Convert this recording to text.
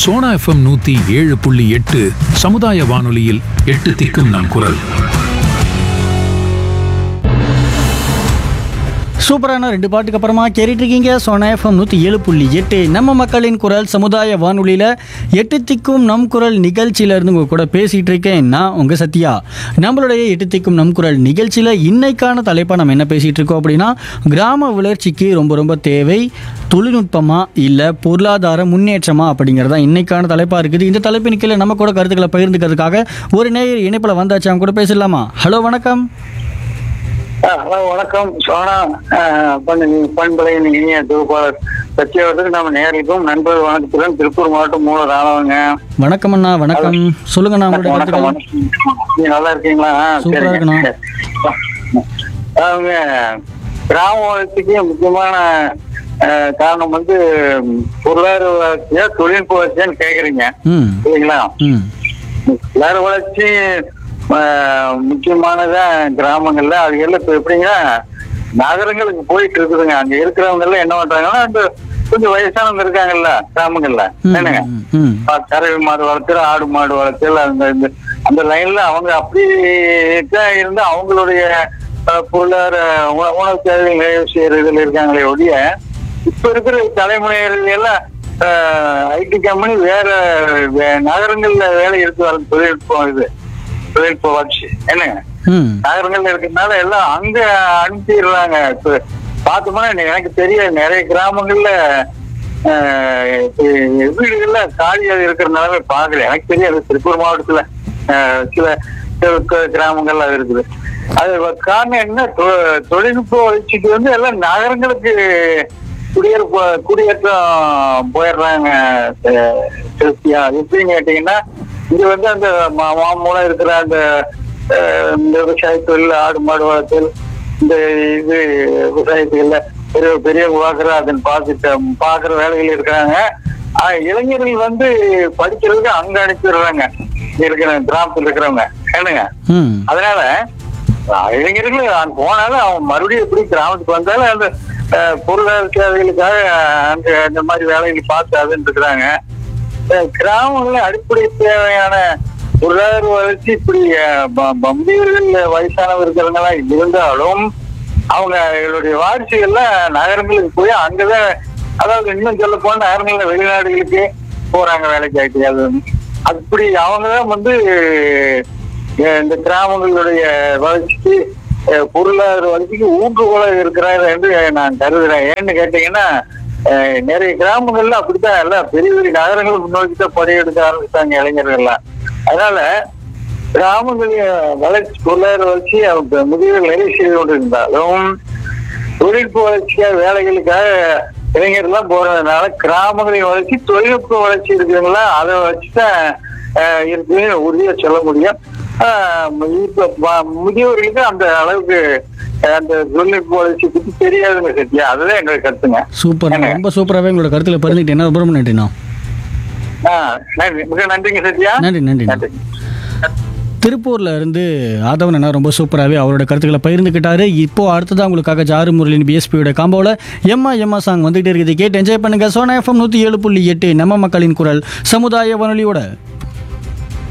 Sona FM நூத்தி ஏழு புள்ளி எட்டு சமுதாய வானொலியில் எட்டு திக்கும் நம் குரல் சூப்பரான ரெண்டு பாட்டுக்கு அப்புறமா கேட்டுட்டு இருக்கீங்க சோனா எஃப்எம் நூற்றி ஏழு புள்ளி எட்டு நம்ம மக்களின் குரல் சமுதாய வானொலியில் எட்டு திக்கும் நம் குரல் நிகழ்ச்சியில இருந்து உங்க கூட பேசிகிட்டு இருக்கேன் நான் உங்கள் சத்யா நம்மளுடைய எட்டு திக்கும் நம் குரல் நிகழ்ச்சியில் இன்னைக்கான தலைப்பாக நம்ம என்ன பேசிகிட்டு இருக்கோம் அப்படின்னா கிராம வளர்ச்சிக்கு ரொம்ப ரொம்ப தேவை தொழில்நுட்பமா இல்லை பொருளாதார முன்னேற்றமா அப்படிங்கிறது தான் இன்னைக்கான தலைப்பாக இருக்குது இந்த தலைப்பின் கீழே நம்ம கூட கருத்துக்களை பகிர்ந்துக்கிறதுக்காக ஒரு நேயர் இணைப்பில் வந்தாச்சு அவங்க கூட பேசலாமா ஹலோ வணக்கம் ஆ, ஹலோ வணக்கம் சோனா பண்ணு பண்பலையின் இனிய தொகுப்பாளர் சத்தியவர்களுக்கு நம்ம நேரலுக்கும் நண்பர் வணக்கத்துடன் திருப்பூர் மாவட்டம் மூல ராணவங்க வணக்கம் அண்ணா வணக்கம் சொல்லுங்கண்ணா உங்களுடைய வணக்கம் கருத்துக்கள் வணக்கம் நீங்க நல்லா இருக்கீங்களா ஆ, சூப்பரா சரிங்க. இருக்கணும். அவங்க கிராம வளர்ச்சிக்கு முக்கியமான ஆ, காரணம் வந்து பொருளாதார வளர்ச்சியா தொழில்நுட்ப வளர்ச்சியான்னு கேக்குறீங்க ம் சரிங்களா ம் வேற வளர்ச்சி ஆஹ், முக்கியமானதா கிராமங்கள்ல அது எல்லாம் இப்ப எப்படிங்கன்னா நகரங்களுக்கு போயிட்டு இருக்குதுங்க அங்க இருக்கிறவங்க எல்லாம் என்ன பண்றாங்கன்னா அந்த கொஞ்சம் வயசானவங்க இருக்காங்கல்ல கிராமங்கள்ல ம், என்னங்க ம், ம் ஆஹ், கறவை மாடு வளர்த்தல் ஆடு மாடு வளர்த்தல் அந்த இந்த- அந்த லைன்ல அவங்க அப்படி தான் இருந்து அவங்களுடைய ஆஹ், பொருளாதார உண- உணவு தேவைகள் நிறைவு செய்யறதுல இருக்காங்களே ஒழிய இப்ப இருக்கிற தலைமுறைகள் எல்லாம் ஐடி கம்பெனி வேற வே- நகரங்கள்ல வேலை எடுத்து வர தொழில்நுட்பம் இது தொழில்நுட்ப வளர்ச்சி என்னங்க ம் நகரங்கள்ல இருக்கிறதுனால எல்லாம் அங்க அனுப்பிடுறாங்க இப்ப பார்த்தோம்னா எனக்கு தெரிய நிறைய கிராமங்கள்ல ஆஹ், இப்ப வீடுகள்ல காலியாக இருக்கிற நிலைமை பார்க்கல எனக்கு தெரியாது திருப்பூர் மாவட்டத்துல ஆஹ், சில சில க- கிராமங்கள்ல அது இருக்குது அது காரணம் என்ன தொ- தொழில்நுட்ப வளர்ச்சிக்கு வந்து எல்லாம் நகரங்களுக்கு குடியேற்ப குடியேற்றம் போயிடுறாங்க அஹ், திருப்தியா எப்படின்னு கேட்டீங்கன்னா இங்க வந்து அந்த மா- மாமூலம் இருக்கிற அந்த அஹ், இந்த விவசாய தொழில் ஆடு மாடு வளர்த்தல் இந்த இது விவசாயத்துகள்ல பெரிய பெரிய பார்க்குற அதன் பார்த்துட்டு பார்க்குற வேலைகள் இருக்கிறாங்க ஆஹ், இளைஞர்கள் வந்து படிக்கிறதுக்கு அங்க அனுப்பிடுறாங்க இங்க இருக்கிற கிராமத்துல இருக்கிறவங்க என்னங்க ம் அதனால அஹ், இளைஞர்கள் அங்க போனாலும் அவன் மறுபடியும் எப்படி கிராமத்துக்கு வந்தாலும் அந்த அஹ், பொருளாதார தேவைகளுக்காக அந்த அந்த மாதிரி வேலைகள் பார்த்து அதுன்னு இருக்கிறாங்க அஹ், கிராமங்கள்ல அடிப்படை தேவையான பொருளாதார வளர்ச்சி இப்படி அஹ், ப- பம்பீர்கள் வயசானவர் இருக்கிறவங்கலாம் இருந்தாலும் அவங்க இவருடைய வாரிசுகள்லாம் நகரங்களுக்கு போய் அங்கதான் அதாவது இன்னும் சொல்ல போனா நகரங்கள்ல வெளிநாடுகளுக்கு போறாங்க வேலைக்கு ஆயிட்டு அது அப்படி அவங்கதான் வந்து அஹ், இந்த கிராமங்களுடைய வளர்ச்சிக்கு அஹ், பொருளாதார வளர்ச்சிக்கு ஊன்றுகோலாக இருக்கிறார் என்று நான் கருதுறேன் ஏன்னு கேட்டீங்கன்னா அஹ், நிறைய கிராமங்கள்ல அப்படித்தான் எல்லாம் பெரிய பெரிய நகரங்கள் முன்னோக்கி தான் படையெடுக்க ஆரம்பிச்சாங்க இளைஞர்கள்லாம் அதனால கிராமங்களுடைய வளர்ச்சி பொருளாதார வளர்ச்சி அவங்க முதியவர்கள் நிறைவு செய்து கொண்டிருந்தாலும் தொழில்நுட்ப வளர்ச்சிக்காக வேலைகளுக்காக இளைஞர்லாம் போறதுனால கிராமங்களின் வளர்ச்சி தொழில்நுட்ப வளர்ச்சி இருக்குதுங்களா அதை வச்சுதான் ஆஹ், இருக்குன்னு உறுதியா சொல்ல முடியும் ஆஹ், இப்ப ம- முதியோர்களுக்கு அந்த அளவுக்கு ஆஹ், அந்த தொழில்நுட்ப வளர்ச்சி பத்தி தெரியாதுங்க சத்யா அதுதான் எங்களுக்கு கருத்துங்க சூப்பர் என்னங்க? ரொம்ப சூப்பராகவே உங்களோட கருத்தில் பகிர்ந்துக்கிட்டு என்ன ரொம்ப நன்றிண்ணா ஆஹ், நன்றி மிக நன்றிங்க சத்யா நன்றி நன்றி நன்றி திருப்பூர்ல இருந்து ஆதவன் அண்ணா ரொம்ப சூப்பராகவே அவரோட கருத்துக்களை பகிர்ந்துக்கிட்டாரு இப்போ அடுத்ததான் உங்களுக்காக ஜாரு முரளின் பிஎஸ்பியோட காம்போல எம்மா எம்மா சாங் வந்துகிட்டே இருக்குது கேட்டு என்ஜாய் பண்ணுங்க சோனா எஃப்எம் நூற்றி ஏழு புள்ளி எட்டு நம்ம மக்களின் குரல் சமுதாய வானொலியோட